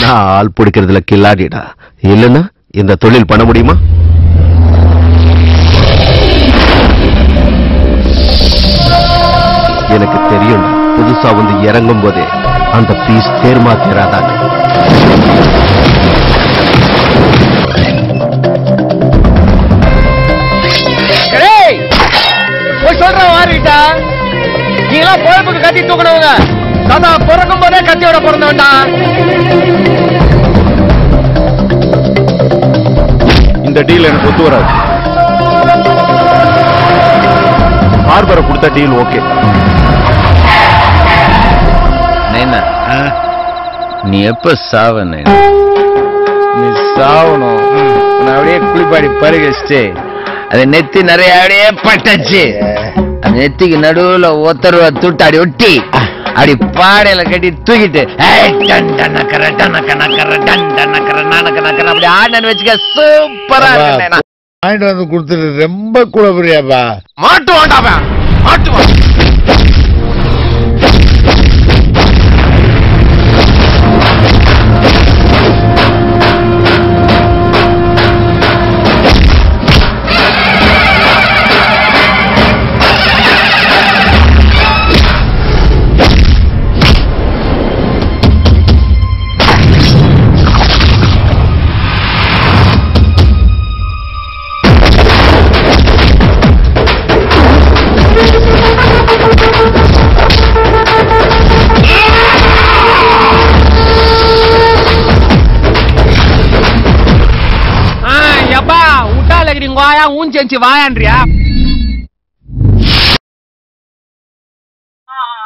நான் ஆள் பிடிக்கிறதுல கில்லாடிடா இல்லைன்னா இந்த தொழில் பண்ண முடியுமா எனக்கு தெரியும் புதுசா வந்து இறங்கும் போதே அந்த பீஸ் தேர்மா தேராதான் ஏய் போய் சொல்றேன் வாரிட்டா நீ எல்லாம் பொழப்புக்கு கத்தி தூக்கணவங்க தாத்தா பிறக்கும் போதே கத்தியோட பிறந்தவன்டா இந்த டீல் எனக்கு ஒத்து வராது ஹார்பரை கொடுத்த டீல் ஓகே நைனா நீ எப்ப சாவ நைனா நீ சாவணும் உன்னை அப்படியே குளிப்பாடி பருகச்சிட்டு அது நெத்தி நிறைய அப்படியே பட்டச்சு அந்த நெத்திக்கு நடுவுல ஒத்தருவ துட்டாடி ஒட்டி அப்படி பாடையில கட்டி தூக்கிட்டு ஏய், டன் டன் நக்கர, டன் நக்க நக்கர, டன் டன் நக்கர, நானக்க நக்கர, அப்படி ஆடினு வச்சுக்க சூப்பரா இருக்கு நைனா. வாங்கிட்டு வந்து கொடுத்துட்டு ரொம்ப கூட புரியாப்பா மாட்டு வாண்டாவன் மாட்டுவான் எப்பா விட்டால இருக்கிறீங்க வாயா ஊஞ்செஞ்சு வாயான்றியா